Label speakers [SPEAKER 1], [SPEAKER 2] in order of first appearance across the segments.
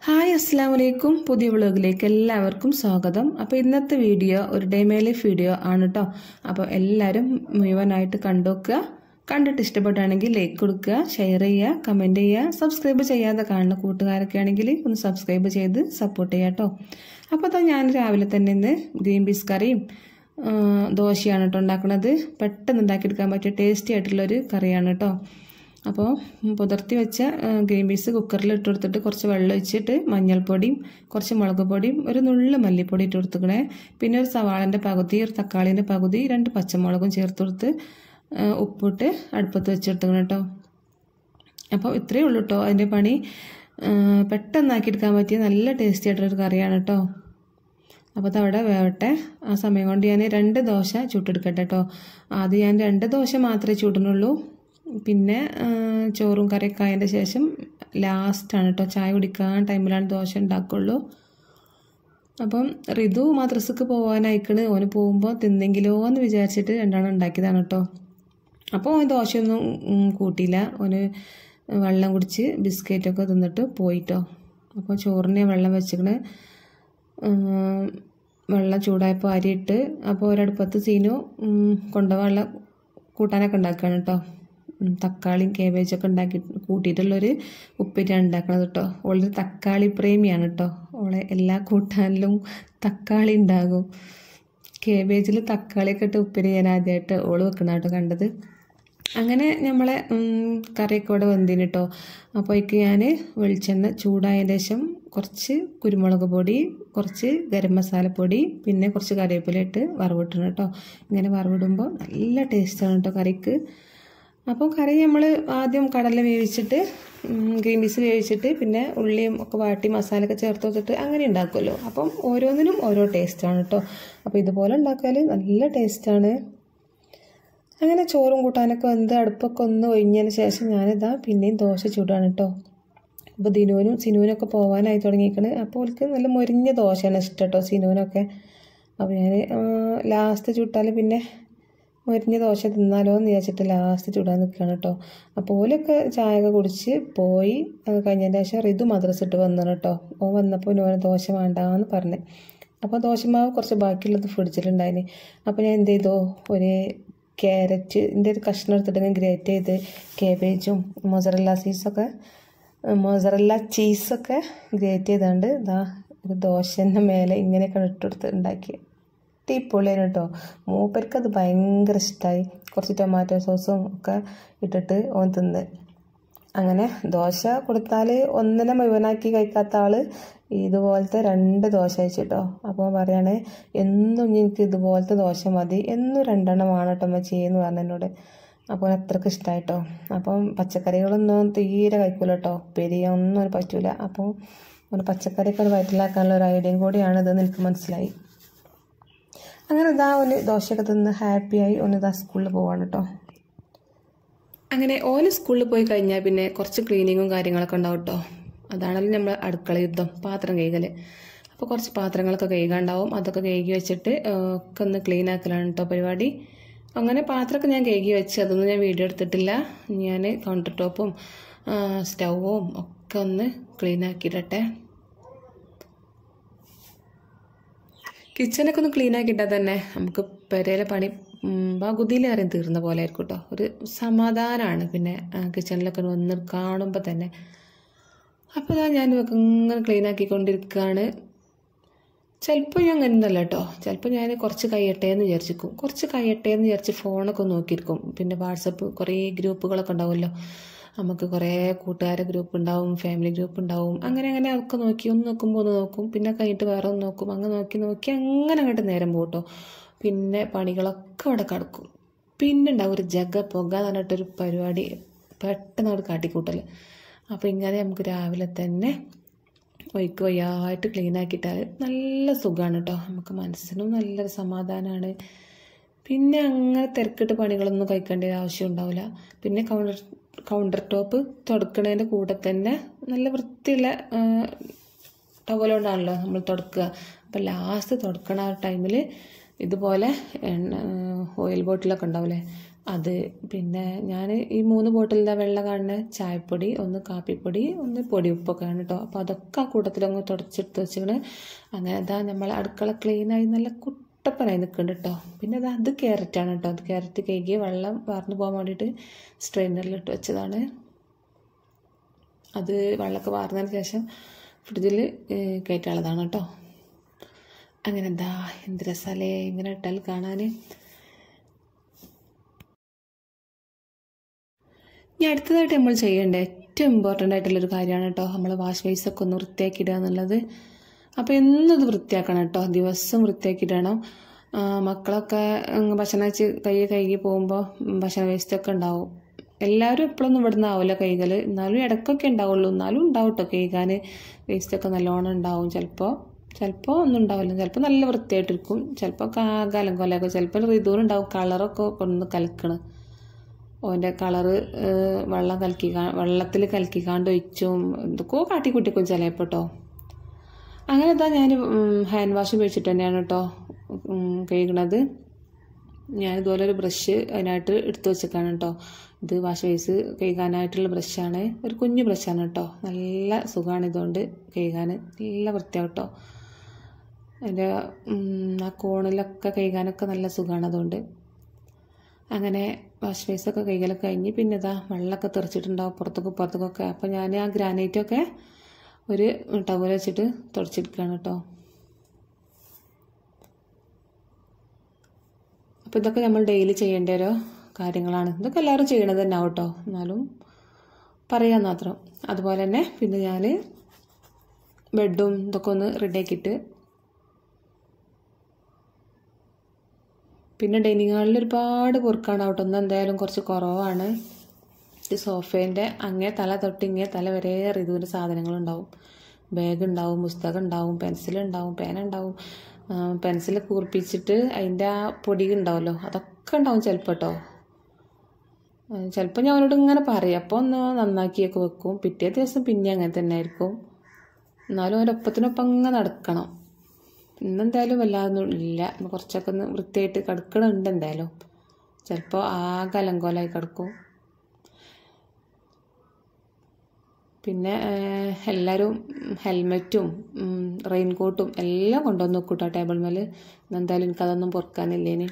[SPEAKER 1] hi അസ്സാം വലൈക്കും പുതിയ വ്ളോഗിലേക്ക് എല്ലാവർക്കും സ്വാഗതം അപ്പോൾ ഇന്നത്തെ വീഡിയോ ഒരു ഡേ മൈ ലൈഫ് വീഡിയോ ആണ് കേട്ടോ അപ്പോൾ എല്ലാവരും മുഴുവനായിട്ട് കണ്ടുവെക്കുക കണ്ടിട്ട് ഇഷ്ടപ്പെട്ടാണെങ്കിൽ ലൈക്ക് കൊടുക്കുക ഷെയർ ചെയ്യുക കമൻറ്റ് ചെയ്യുക സബ്സ്ക്രൈബ് ചെയ്യാതെ കാണുന്ന കൂട്ടുകാരൊക്കെ ആണെങ്കിൽ ഒന്ന് സബ്സ്ക്രൈബ് ചെയ്ത് സപ്പോർട്ട് ചെയ്യുക കേട്ടോ അപ്പോൾ അതാ ഞാൻ രാവിലെ തന്നെ ഇന്ന് ഗ്രീൻ പീസ് കറിയും ആ, ദോശയാണ് കേട്ടോ ഉണ്ടാക്കുന്നത് പെട്ടെന്ന് ഉണ്ടാക്കിയെടുക്കാൻ പറ്റിയ ടേസ്റ്റി ആയിട്ടുള്ളൊരു കറിയാണ് കേട്ടോ അപ്പോൾ പുതിർത്തി വെച്ച ആ, ഗ്രീൻ പീസ് കുക്കറിൽ ഇട്ട് കൊടുത്തിട്ട് കുറച്ച് വെള്ളം ഒഴിച്ചിട്ട് മഞ്ഞൾപ്പൊടിയും കുറച്ച് മുളക് പൊടിയും ഒരു നുള്ളു മല്ലിപ്പൊടി ഇട്ട് കൊടുത്തുക്കണേ പിന്നെ ഒരു സവാളൻ്റെ പകുതി ഒരു തക്കാളീൻ്റെ പകുതി രണ്ട് പച്ചമുളകും ചേർത്ത് കൊടുത്ത് ആ, ഉപ്പിട്ട് അടുപ്പത്ത് വെച്ചെടുത്തുക്കണം കേട്ടോ അപ്പോൾ ഇത്രയേ ഉള്ളൂ കേട്ടോ അതിൻ്റെ പണി ആ, പെട്ടെന്നാക്കിയെടുക്കാൻ പറ്റിയ നല്ല ടേസ്റ്റി ആയിട്ടുള്ളൊരു കറിയാണ് കേട്ടോ അപ്പോൾ അതവിടെ വേവട്ടെ ആ സമയം കൊണ്ട് ഞാൻ രണ്ട് ദോശ ചുട്ടെടുക്കട്ടെ കേട്ടോ ആദ്യം ഞാൻ രണ്ട് ദോശ മാത്രമേ ചൂടുന്നുള്ളൂ പിന്നെ ആ, ചോറും കറിയൊക്കെ ആയതിൻ്റെ ശേഷം ലാസ്റ്റാണ് കേട്ടോ ചായ കുടിക്കാൻ ടൈമിലാണ് ദോശ ഉണ്ടാക്കുള്ളൂ അപ്പം ഋതു മദ്രസക്ക് പോകാനായിക്കണ് ഓന് പോകുമ്പോൾ തിന്നെങ്കിലോ എന്ന് വിചാരിച്ചിട്ട് രണ്ടെണ്ണം ഉണ്ടാക്കിയതാണ് കേട്ടോ അപ്പോൾ ഓൻ ദോശയൊന്നും ഉം, കൂട്ടിയില്ല ഓന് വെള്ളം കുടിച്ച് ബിസ്ക്കറ്റൊക്കെ തിന്നിട്ട് പോയിട്ടോ അപ്പോൾ ചോറിന് വെള്ളം വെച്ചിക്കണ് ഉം, വെള്ളം ചൂടായപ്പോൾ അരിയിട്ട് അപ്പോൾ ഒരടുപ്പത്ത് സീനു ഉം, കൊണ്ടുപോകാനുള്ള കൂട്ടാനൊക്കെ ഉണ്ടാക്കുകയാണ് കേട്ടോ ഉം, തക്കാളിയും കേബേജൊക്കെ ഉണ്ടാക്കി കൂട്ടിയിട്ടുള്ളൊരു ഉപ്പേരിയാണ് ഉണ്ടാക്കണത് കേട്ടോ ഓളൊരു തക്കാളി പ്രേമിയാണ് കേട്ടോ ഓളെ എല്ലാ കൂട്ടാനിലും തക്കാളി ഉണ്ടാകും കേബേജിൽ തക്കാളിയൊക്കെ ഇട്ട് ഉപ്പേരി ഞാൻ ആദ്യമായിട്ട് ഓള് വെക്കണ കേട്ടോ കണ്ടത് അങ്ങനെ നമ്മളെ ഉം, കറിയൊക്കെ ഇവിടെ വെന്തിന് കേട്ടോ അപ്പോഴേക്ക് ഞാൻ വെളിച്ചെണ്ണ ചൂടായതിന് ശേഷം കുറച്ച് കുരുമുളക് പൊടി കുറച്ച് ഗരം മസാലപ്പൊടി പിന്നെ കുറച്ച് കറിവേപ്പില ഇട്ട് വറവിട്ടണം കേട്ടോ ഇങ്ങനെ വറവിടുമ്പോൾ നല്ല ടേസ്റ്റാണ് കേട്ടോ കറിക്ക് അപ്പോൾ കറി നമ്മൾ ആദ്യം കടല വേവിച്ചിട്ട് ഉം, ഗ്രീൻ പീസ് വേവിച്ചിട്ട് പിന്നെ ഉള്ളിയും ഒക്കെ വാട്ടി മസാലയൊക്കെ ചേർത്ത് വെച്ചിട്ട് അങ്ങനെ ഉണ്ടാക്കുമല്ലോ അപ്പം ഓരോന്നിനും ഓരോ ടേസ്റ്റാണ് കേട്ടോ അപ്പോൾ ഇതുപോലെ ഉണ്ടാക്കിയാൽ നല്ല ടേസ്റ്റാണ് അങ്ങനെ ചോറും കൂട്ടാനൊക്കെ വെന്ത് അടുപ്പൊക്കെ ഒന്ന് ഒഴിഞ്ഞതിന് ശേഷം ഞാനിതാ പിന്നെയും ദോശ ചൂടാണ് കേട്ടോ അപ്പോൾ ദിനുവിനും സിനുവിനൊക്കെ പോകാനായി തുടങ്ങിയിരിക്കണ് അപ്പോൾ അവർക്ക് നല്ല മൊരിഞ്ഞ ദോശയാണ് ഇഷ്ടം കേട്ടോ സിനുവിനൊക്കെ അപ്പോൾ ഞാൻ ലാസ്റ്റ് ചുട്ടാൽ പിന്നെ മൊരിഞ്ഞ ദോശ തിന്നാലോ എന്ന് വിചാരിച്ചിട്ട് ലാസ്റ്റ് ചുടാൻ നിൽക്കുകയാണ് കേട്ടോ അപ്പോൾ ഓലൊക്കെ ചായ ഒക്കെ കുടിച്ച് പോയി അത് കഴിഞ്ഞതിന് ശേഷം ഋതു മദ്രസ ഇട്ട് വന്നു കേട്ടോ ഓ വന്നപ്പോൾ ഓന് ദോശ വേണ്ടാന്ന് പറഞ്ഞു അപ്പോൾ ദോശമാവ് കുറച്ച് ബാക്കിയുള്ളത് ഫ്രിഡ്ജിലുണ്ടായിന് അപ്പോൾ ഞാൻ എന്ത് ചെയ്തു ഒരു ക്യാരറ്റിൻ്റെ ഒരു കഷ്ണം എടുത്തിട്ട് ഇങ്ങനെ ഗ്രേറ്റ് ചെയ്ത് കേബേജും മൊസറല്ല സീസൊക്കെ മൊസറല്ല ചീസൊക്കെ ഗ്രേറ്റ് ചെയ്താണ്ട് ഇതാ ഒരു ദോശൻ്റെ മേലെ ഇങ്ങനെയൊക്കെ ഇട്ടെടുത്ത് ഉണ്ടാക്കി അടിപൊളിയാണ് കേട്ടോ മൂപ്പർക്ക് അത് ഭയങ്കര ഇഷ്ടമായി കുറച്ച് ടൊമാറ്റോ സോസും ഒക്കെ ഇട്ടിട്ട് ഓൻ തിന്ന് അങ്ങനെ ദോശ കൊടുത്താൽ ഒന്നിനെ മുഴുവനാക്കി കഴിക്കാത്ത ആള് ഇതുപോലത്തെ രണ്ട് ദോശ അയച്ചിട്ടോ അപ്പോൾ പറയണേ എന്നും എനിക്ക് ഇതുപോലത്തെ ദോശ മതി എന്നും രണ്ടെണ്ണം വേണം കേട്ടോ അമ്മച്ചി എന്ന് പറഞ്ഞു എന്നോട് അപ്പോൾ അത്രക്ക് ഇഷ്ടമായിട്ടോ അപ്പം പച്ചക്കറികളൊന്നും തീരെ കഴിക്കൂല കേട്ടോ പെരിയൊന്നും അവന് പറ്റൂല അപ്പോൾ ഒരു പച്ചക്കറിയൊക്കെ വയറ്റിലാക്കാനുള്ള ഒരു ഐഡിയയും കൂടിയാണ് ഇതെന്ന് എനിക്ക് മനസ്സിലായി അങ്ങനെ ഇതാ ഒന്ന് ദോശയൊക്കെ തിന്ന് ഹാപ്പിയായി ഒന്ന് ഇതാ സ്കൂളിൽ പോവാണ് കേട്ടോ അങ്ങനെ ഓന് സ്കൂളിൽ പോയി കഴിഞ്ഞാൽ പിന്നെ കുറച്ച് ക്ലീനിങ്ങും കാര്യങ്ങളൊക്കെ ഉണ്ടാവും കേട്ടോ അതാണല്ലോ നമ്മൾ അടുക്കള യുദ്ധം പാത്രം കഴുകൽ അപ്പോൾ കുറച്ച് പാത്രങ്ങളൊക്കെ കഴുകാണ്ടാവും അതൊക്കെ കഴുകി വെച്ചിട്ട് ആ, ഒക്കെ ഒന്ന് ക്ലീൻ ആക്കലാണ് കേട്ടോ പരിപാടി അങ്ങനെ പാത്രമൊക്കെ ഞാൻ കഴുകി വെച്ച് അതൊന്നും ഞാൻ വീഡിയോ എടുത്തിട്ടില്ല ഞാൻ കൗണ്ടർ ടോപ്പും സ്റ്റൗവും ഒക്കെ ഒന്ന് ക്ലീൻ ആക്കിയിട്ടെ കിച്ചണൊക്കെ ഒന്ന് ക്ലീൻ ആക്കിയിട്ടാൽ തന്നെ നമുക്ക് പെരയിലെ പണി ഉം, പകുതിയിലേറെ തീർന്ന പോലെ ആയിരിക്കും കേട്ടോ ഒരു സമാധാനമാണ് പിന്നെ ആ, കിച്ചണിലൊക്കെ വന്ന് കാണുമ്പോൾ തന്നെ അപ്പോൾ ഇതാ ഞാൻ ഇതൊക്കെ ഇങ്ങനെ ക്ലീൻ ആക്കിക്കൊണ്ടിരിക്കുകയാണ് ചിലപ്പോൾ ഞാൻ അങ്ങനെ ഒന്നല്ല കേട്ടോ ചിലപ്പോൾ ഞാൻ കുറച്ച് കഴിയട്ടെ എന്ന് വിചാരിച്ചിരിക്കും കുറച്ച് കഴിയട്ടെ എന്ന് വിചാരിച്ച് ഫോണൊക്കെ നോക്കിയിരിക്കും പിന്നെ വാട്സപ്പ് കുറേ ഗ്രൂപ്പുകളൊക്കെ ഉണ്ടാവുമല്ലോ നമുക്ക് കുറേ കൂട്ടുകാരെ ഗ്രൂപ്പ് ഉണ്ടാവും ഫാമിലി ഗ്രൂപ്പ് ഉണ്ടാവും അങ്ങനെ അങ്ങനെ അതൊക്കെ നോക്കി ഒന്ന് നോക്കുമ്പോൾ ഒന്ന് നോക്കും പിന്നെ കഴിഞ്ഞിട്ട് വേറെ ഒന്ന് നോക്കും അങ്ങനെ നോക്കി നോക്കി അങ്ങനെ അങ്ങോട്ട് നേരം പോട്ടോ പിന്നെ പണികളൊക്കെ അവിടെ കിടക്കും പിന്നെ ഉണ്ടാവും ഒരു ജഗ പുക എന്ന് പറഞ്ഞിട്ടൊരു പരിപാടി പെട്ടെന്ന് അവിടെ കാട്ടിക്കൂട്ടൽ അപ്പോൾ ഇങ്ങനെ നമുക്ക് രാവിലെ തന്നെ വൈക്ക് വയ്യായിട്ട് ക്ലീൻ ആക്കിയിട്ടാൽ നല്ല സുഖമാണ് കേട്ടോ നമുക്ക് മനസ്സിനും നല്ലൊരു സമാധാനമാണ് പിന്നെ അങ്ങനെ തിരക്കിട്ട് പണികളൊന്നും കഴിക്കേണ്ട ഒരു ആവശ്യം ഉണ്ടാവില്ല പിന്നെ കൗണ്ടർ കൗണ്ടർ ടോപ്പ് തുടക്കണതിൻ്റെ കൂടെ തന്നെ നല്ല വൃത്തിയുള്ള ടവലുകൊണ്ടാണല്ലോ നമ്മൾ തുടക്കുക അപ്പോൾ ലാസ്റ്റ് തുടക്കണ ആ ടൈമിൽ ഇതുപോലെ എണ്ണ ഓയിൽ ബോട്ടിലൊക്കെ ഉണ്ടാവില്ലേ അത് പിന്നെ ഞാൻ ഈ മൂന്ന് ബോട്ടിലിൻ്റെ വെള്ള കാണുന്ന ചായപ്പൊടി ഒന്ന് കാപ്പിപ്പൊടി ഒന്ന് പൊടി ഉപ്പൊക്കെയാണ് കേട്ടോ അപ്പോൾ അതൊക്കെ ആ കൂട്ടത്തിലങ്ങ് തുടച്ചെടുത്ത് വെച്ചിട്ട് അങ്ങനെ ഇതാ നമ്മൾ അടുക്കള ക്ലീനായി നല്ല കുട്ടപ്പനായി നിൽക്കുന്നുണ്ട് കേട്ടോ പിന്നെ അത് അത് ക്യാരറ്റാണ് കേട്ടോ അത് ക്യാരറ്റ് കഴുകി വെള്ളം വാർന്നു പോകാൻ വേണ്ടിയിട്ട് സ്ട്രെയിനറിലിട്ട് വെച്ചതാണ് അത് വെള്ളമൊക്കെ വാർന്നതിന് ശേഷം ഫ്രിഡ്ജിൽ കയറ്റാനുള്ളതാണ് കേട്ടോ അങ്ങനെ എന്താ എന്ത് രസാലേ ഇങ്ങനെ ഇട്ടാൽ കാണാൻ ഇനി അടുത്തതായിട്ട് നമ്മൾ ചെയ്യേണ്ട ഏറ്റവും ഇമ്പോർട്ടൻ്റ് ആയിട്ടുള്ളൊരു കാര്യമാണ് കേട്ടോ നമ്മൾ വാഷ് ബേസൊക്കെ ഒന്ന് വൃത്തിയാക്കിയിടുക എന്നുള്ളത് അപ്പോൾ എന്നും ഇത് വൃത്തിയാക്കണം കേട്ടോ ദിവസം വൃത്തിയാക്കിയിടണം മക്കളൊക്കെ ഭക്ഷണം വെച്ച് കൈ കഴുകി പോകുമ്പോൾ ഭക്ഷണ വേസ്റ്റൊക്കെ ഉണ്ടാവും എല്ലാവരും എപ്പോഴൊന്നും ഇവിടുന്ന് ആവില്ല കൈകൾ എന്നാലും ഇടയ്ക്കൊക്കെ ഉണ്ടാവുള്ളൂ എന്നാലും ഉണ്ടാവും കേട്ടോ കഴുകാൻ വേസ്റ്റൊക്കെ നല്ലോണം ഉണ്ടാവും ചിലപ്പോൾ ചിലപ്പോൾ ഒന്നും ഉണ്ടാവില്ല ചിലപ്പോൾ നല്ല വൃത്തിയായിട്ടിരിക്കും ചിലപ്പോൾ കാലം കൊലയൊക്കെ ചിലപ്പോൾ ഋതുവിനുണ്ടാവും കളറൊക്കെ കൊണ്ട് കലക്കണം ഓൻ്റെ കളറ് വെള്ളം കലക്കി വെള്ളത്തിൽ കലക്കിക്കാണ്ട് ഒഴിച്ചും എന്തൊക്കെയോ കാട്ടിക്കുട്ടിക്കും ചിലപ്പോൾ കേട്ടോ അങ്ങനെ ഇതാ ഞാൻ ഹാൻഡ് വാഷ് ഉപയോഗിച്ചിട്ട് തന്നെയാണ് കേട്ടോ കഴുകണത് ഞാൻ ഇതുപോലെ ഒരു ബ്രഷ് അതിനായിട്ട് എടുത്തു വെച്ചേക്കാണ് കേട്ടോ ഇത് വാഷ് ബേസ് കഴുകാനായിട്ടുള്ള ബ്രഷാണ് ഒരു കുഞ്ഞു ബ്രഷാണ് കേട്ടോ നല്ല സുഖമാണ് ഇതുകൊണ്ട് കഴുകാൻ നല്ല വൃത്തിയാവും കേട്ടോ അതിൻ്റെ ആ കോണിലൊക്കെ കഴുകാനൊക്കെ നല്ല സുഖമാണ് അതുകൊണ്ട് അങ്ങനെ വാഷ് ബേസൊക്കെ കൈകളൊക്കെ കഴിഞ്ഞ് പിന്നെ ഇതാ വെള്ളമൊക്കെ തെറിച്ചിട്ടുണ്ടാവും പുറത്തൊക്കെ പുറത്തൊക്കെ അപ്പോൾ ഞാൻ ആ ഗ്രാനൈറ്റൊക്കെ ഒരു ടവൽ വെച്ചിട്ട് തുടച്ചെടുക്കുകയാണ് കേട്ടോ അപ്പോൾ ഇതൊക്കെ നമ്മൾ ഡെയിലി ചെയ്യേണ്ട ഓരോ കാര്യങ്ങളാണ് ഇതൊക്കെ എല്ലാവരും ചെയ്യണത് തന്നെ കേട്ടോ എന്നാലും പറയാൻ മാത്രം അതുപോലെ തന്നെ പിന്നെ ഞാൻ ബെഡും ഇതൊക്കെ ഒന്ന് റെഡിയാക്കിയിട്ട് പിന്നെ ഡൈനിങ് ഹാളിൽ ഒരുപാട് പൊറുക്കാണ് അവിടെ ഒന്ന് എന്തായാലും കുറച്ച് കുറവാണ് ഈ സോഫേൻ്റെ അങ്ങേ തല തൊട്ട് ഇങ്ങേ തല വരെ ഋതുവിൻ്റെ സാധനങ്ങളുണ്ടാവും ബാഗ് ഉണ്ടാവും പുസ്തകം ഉണ്ടാവും പെൻസിൽ ഉണ്ടാവും പേന ഉണ്ടാവും പെൻസിൽ കൂർപ്പിച്ചിട്ട് അതിൻ്റെ ആ പൊടി ഉണ്ടാവുമല്ലോ അതൊക്കെ ഉണ്ടാവും ചിലപ്പോൾ കേട്ടോ ചിലപ്പോൾ ഞാൻ അവനോട് ഇങ്ങനെ പറയും അപ്പോൾ ഒന്ന് നന്നാക്കിയൊക്കെ വെക്കും പിറ്റേ ദിവസം പിന്നെ അങ്ങനെ തന്നെ ആയിരിക്കും എന്നാലും അവൻ്റെ ഒപ്പത്തിനൊപ്പം അങ്ങ് നടക്കണം ഇന്നെന്തായാലും വല്ലാതൊന്നും ഇല്ല കുറച്ചൊക്കെ ഒന്ന് വൃത്തിയായിട്ട് കിടക്കണുണ്ട് എന്തായാലും ചിലപ്പോൾ ആകെ അലങ്കോലായി കിടക്കും പിന്നെ എല്ലാവരും ഹെൽമെറ്റും റെയിൻ കോട്ടും എല്ലാം കൊണ്ടുവന്ന് വെക്കും കേട്ടോ ടേബിൾ മേൽ എന്തായാലും എനിക്കതൊന്നും പൊറുക്കാനില്ലേനി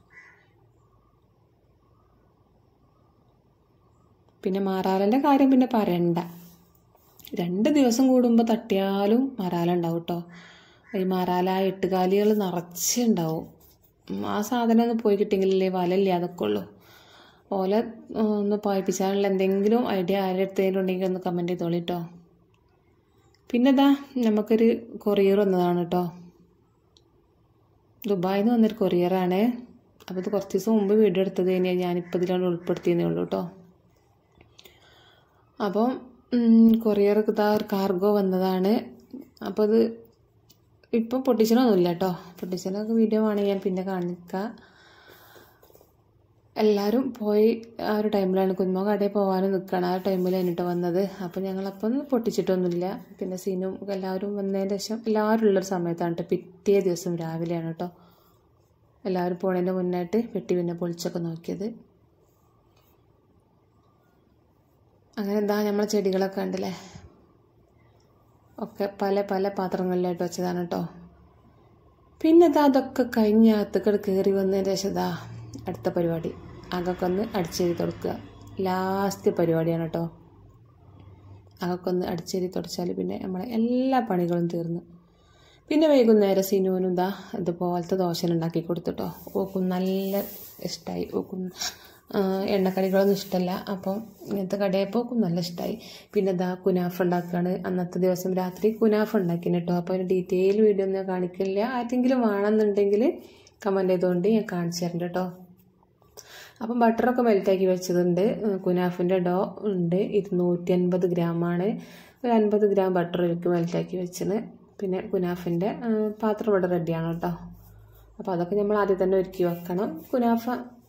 [SPEAKER 1] പിന്നെ മാറാലൻ്റെ കാര്യം പിന്നെ പറയണ്ട രണ്ട് ദിവസം കൂടുമ്പോൾ തട്ടിയാലും മാറാല ഉണ്ടാവും കേട്ടോ ഈ മാറാല എട്ടുകാലികൾ നിറച്ചുണ്ടാവും ആ സാധനം ഒന്ന് പോയി കിട്ടിയെങ്കിലല്ലേ വലല്ലേ അതൊക്കെ ഉള്ളൂ ഓല ഒന്ന് പായിപ്പിച്ചാലുള്ള എന്തെങ്കിലും ഐഡിയ ആരുടെ അടുത്തേലും ഉണ്ടെങ്കിൽ ഒന്ന് കമൻറ്റ് ചെയ്തോളി കേട്ടോ പിന്നെ ഇതാ നമുക്കൊരു കൊറിയർ വന്നതാണ് കേട്ടോ ദുബായിൽ നിന്ന് വന്നൊരു കൊറിയറാണ് അപ്പോൾ ഇത് കുറച്ച് ദിവസം മുമ്പ് വീഡിയോ എടുത്തത് കഴിഞ്ഞാൽ ഞാനിപ്പോൾ ഇതിലാണ് ഉൾപ്പെടുത്തിയതേ ഉള്ളൂ കേട്ടോ അപ്പം കൊറിയർ ഇതാ ഒരു കാർഗോ വന്നതാണ് അപ്പോൾ ഇത് ഇപ്പം പൊട്ടിച്ചനൊന്നുമില്ല കേട്ടോ പൊട്ടിച്ചനൊക്കെ വീഡിയോ വേണമെങ്കിൽ ഞാൻ പിന്നെ കാണിക്കാം എല്ലാവരും പോയി ആ ഒരു ടൈമിലാണ് കുഞ്ഞുമോ കടയിൽ പോകാനും നിൽക്കണം ആ ടൈമിൽ എന്നിട്ട് വന്നത് അപ്പോൾ ഞങ്ങളപ്പം പൊട്ടിച്ചിട്ടൊന്നുമില്ല പിന്നെ സീനും എല്ലാവരും വന്നതിന് ശേഷം എല്ലാവരും ഉള്ളൊരു സമയത്താണ് കേട്ടോ പിറ്റേ ദിവസം രാവിലെയാണ് കേട്ടോ എല്ലാവരും പോണതിൻ്റെ മുന്നായിട്ട് പെട്ടി പിന്നെ പൊളിച്ചൊക്കെ നോക്കിയത് അങ്ങനെ എന്താ നമ്മളെ ചെടികളൊക്കെ ഉണ്ടല്ലേ ഒക്കെ പല പല പാത്രങ്ങളിലായിട്ട് വെച്ചതാണ് കേട്ടോ പിന്നെ ഇതാ അതൊക്കെ കഴിഞ്ഞ അകത്തേക്കട് കയറി വന്നതിന് ശേഷം ഇതാ അടുത്ത പരിപാടി അകൊക്കെ ഒന്ന് അടിച്ചേരി തുടക്കുക ലാസ്റ്റ് പരിപാടിയാണ് കേട്ടോ അകൊക്കെ ഒന്ന് അടിച്ചേരി തുടച്ചാൽ പിന്നെ നമ്മളെ എല്ലാ പണികളും തീർന്നു പിന്നെ വൈകുന്നേരം സിനുവിനും ഇതാ ഇതുപോലത്തെ ദോശ ഉണ്ടാക്കി കൊടുത്തിട്ടോ ഓക്കും നല്ല ഇഷ്ടമായി ഓക്കും എണ്ണക്കടികളൊന്നും ഇഷ്ടമല്ല അപ്പം ഇങ്ങനത്തെ കടയപ്പോൾ ഓക്കും നല്ല ഇഷ്ടമായി പിന്നെ ഇതാ കുനാഫ് ഉണ്ടാക്കുകയാണ് അന്നത്തെ ദിവസം രാത്രി കുനാഫ് ഉണ്ടാക്കിന് കേട്ടോ അപ്പോൾ അതിന് ഡീറ്റെയിൽ വീഡിയോ ഒന്നും ഞാൻ കാണിക്കില്ല ആർക്കെങ്കിലും വേണമെന്നുണ്ടെങ്കിൽ കമൻറ്റ് ചെയ്തുകൊണ്ട് ഞാൻ കാണിച്ചു തരുന്നുണ്ട് കേട്ടോ അപ്പം ബട്ടറൊക്കെ മെൽറ്റാക്കി വെച്ചതുണ്ട് കുനാഫിൻ്റെ ഡോ ഉണ്ട് ഇരുന്നൂറ്റി അൻപത് ഗ്രാമാണ് ഒരു അൻപത് ഗ്രാം ബട്ടർ എനിക്ക് മെൽറ്റാക്കി വെച്ചത് പിന്നെ കുനാഫിൻ്റെ പാത്രം ഇവിടെ റെഡിയാണ് കേട്ടോ അപ്പോൾ അതൊക്കെ നമ്മൾ ആദ്യം തന്നെ ഒരുക്കി വെക്കണം കുനാഫ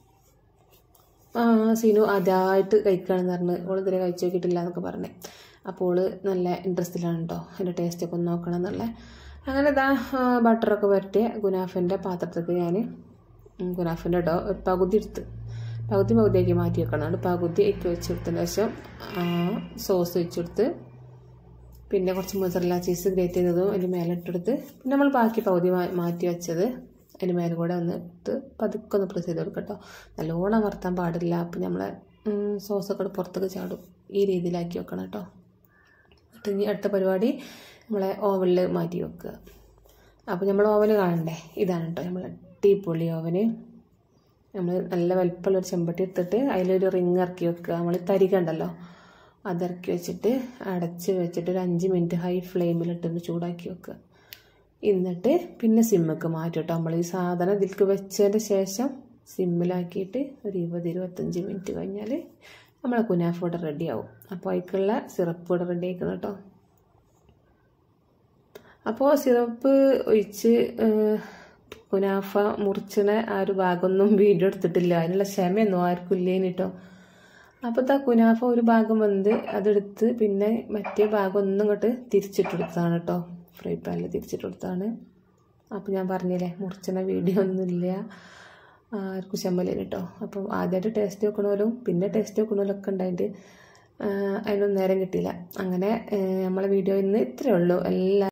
[SPEAKER 1] സീനു ആദ്യമായിട്ട് കഴിക്കുകയാണെന്ന് പറഞ്ഞ് ഓൾ ഇതുവരെ കഴിച്ചു നോക്കിയിട്ടില്ല എന്നൊക്കെ പറഞ്ഞേ അപ്പോൾ ഓള് നല്ല ഇൻട്രസ്റ്റിലാണ് കേട്ടോ അതിൻ്റെ ടേസ്റ്റൊക്കെ ഒന്ന് നോക്കണം എന്നുള്ളത് അങ്ങനെ ഇതാ ബട്ടറൊക്കെ പറ്റിയ ഗുനാഫിൻ്റെ പാത്രത്തേക്ക് ഞാൻ ഗുനാഫിൻ്റെ ഡോ ഒരു പകുതി എടുത്ത് പകുതി പകുതിയാക്കി മാറ്റി വെക്കണം അതുകൊണ്ട് പകുതി ഒക്കെ വെച്ച് കൊടുത്തതിന് ശേഷം സോസ് വെച്ച് കൊടുത്ത് പിന്നെ കുറച്ച് മൊസറല്ല ചീസ് ഗ്രേറ്റ് ചെയ്തതും അതിൻ്റെ മേലെ ഇട്ടെടുത്ത് പിന്നെ നമ്മൾ ബാക്കി പകുതി മാറ്റി വെച്ചത് അതിൻ്റെ മേലെ കൂടെ ഒന്ന് ഇട്ട് പതുക്കെ ഒന്ന് പ്രസ് ചെയ്ത് കൊടുക്കട്ടോ നല്ലോണം വറുത്താൻ പാടില്ല അപ്പം നമ്മളെ സോസൊക്കെ പുറത്തേക്ക് ചാടും ഈ രീതിയിലാക്കി വെക്കണം കേട്ടോ എന്നിട്ട് ഇനി അടുത്ത പരിപാടി നമ്മളെ ഓവനിൽ മാറ്റി വെക്കുക അപ്പോൾ നമ്മൾ ഓവന് കാണണ്ടേ ഇതാണ് കേട്ടോ നമ്മളെ ടീപ്പൊളി ഓവന് നമ്മൾ നല്ല വലിപ്പമുള്ള ഒരു ചെമ്പട്ടി എടുത്തിട്ട് അതിലൊരു റിങ് ഇറക്കി വെക്കുക നമ്മൾ തരികണ്ടല്ലോ അതിറക്കി വെച്ചിട്ട് അടച്ച് വെച്ചിട്ട് ഒരു അഞ്ച് മിനിറ്റ് ഹൈ ഫ്ലെയിമിലിട്ടൊന്ന് ചൂടാക്കി വെക്കുക എന്നിട്ട് പിന്നെ സിമ്മക്ക് മാറ്റി കേട്ടോ നമ്മൾ ഈ സാധനം ഇതിലേക്ക് വെച്ചതിന് ശേഷം സിമ്മിലാക്കിയിട്ട് ഒരു ഇരുപത് ഇരുപത്തഞ്ച് മിനിറ്റ് കഴിഞ്ഞാൽ നമ്മളെ കുനാഫ് ഇവിടെ റെഡി ആവും അപ്പോൾ അതിലേക്കുള്ള സിറപ്പ് ഇവിടെ റെഡി ആക്കണം കേട്ടോ അപ്പോൾ സിറപ്പ് ഒഴിച്ച് കുനാഫ മുറിച്ചണ ആ ഒരു ഭാഗമൊന്നും വീഡിയോ എടുത്തിട്ടില്ല അതിനുള്ള ക്ഷമയൊന്നും ആർക്കും ഇല്ലേനി കേട്ടോ അപ്പോൾ ആ കുനാഫ ഒരു ഭാഗം വന്ന് അതെടുത്ത് പിന്നെ മറ്റേ ഭാഗം ഒന്നും ഇങ്ങോട്ട് തിരിച്ചിട്ടെടുത്തതാണ് കേട്ടോ ഫ്രൈ പാനിൽ തിരിച്ചിട്ടെടുത്താണ് അപ്പോൾ ഞാൻ പറഞ്ഞില്ലേ മുറിച്ചണ വീഡിയോ ഒന്നുമില്ല ആർക്കും ക്ഷമലേന് കേട്ടോ അപ്പോൾ ആദ്യമായിട്ട് ടേസ്റ്റ് വെക്കണമല്ലോ പിന്നെ ടേസ്റ്റ് വെക്കണമല്ലോ ഉണ്ടായിട്ട് അതിനൊന്നും നേരം കിട്ടിയില്ല അങ്ങനെ നമ്മളെ വീഡിയോ ഇന്ന് ഇത്രയേ ഉള്ളൂ എല്ലാ